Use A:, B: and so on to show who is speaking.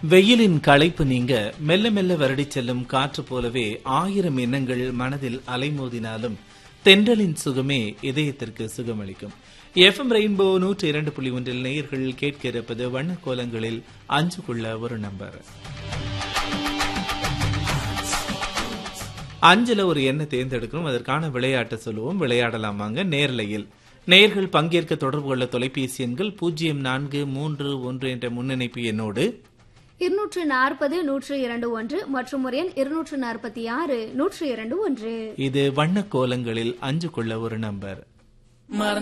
A: வெயிலின் களைப்பு நீங்க மெல்ல மெல்ல வருடிச் செல்லும் காற்று போலவே ஆயிரம் எண்ணங்கள் மனதில் அலைமோதினாலும் தென்றலின் சுகமே இதயத்திற்கு சுகமளிக்கும் எஃப்எம் ரெயின்போ நூற்றி இரண்டு புள்ளி ஒன்றில் நேயர்கள் கேட்க இருப்பது வண்ண கோலங்களில் அஞ்சுக்குள்ள ஒரு நம்பர் அஞ்சுல ஒரு எண்ணை தேர்ந்தெடுக்கணும் அதற்கான விளையாட்டை சொல்லுவோம் விளையாடலாமாங்க நேர்லையில் நேர்கள் பங்கேற்க தொடர்பு கொள்ள தொலைபேசி எண்கள் பூஜ்ஜியம் நான்கு மூன்று ஒன்று என்ற முன்னிணைப்பு எண்ணோடு
B: இருநூற்று நாற்பது நூற்று இரண்டு ஒன்று மற்றும் ஒரு எண் இருநூற்று நாற்பத்தி ஆறு நூற்று இரண்டு ஒன்று
A: இது வண்ண கோலங்களில் அஞ்சு கொள்ள ஒரு நம்பர்
C: மறந்து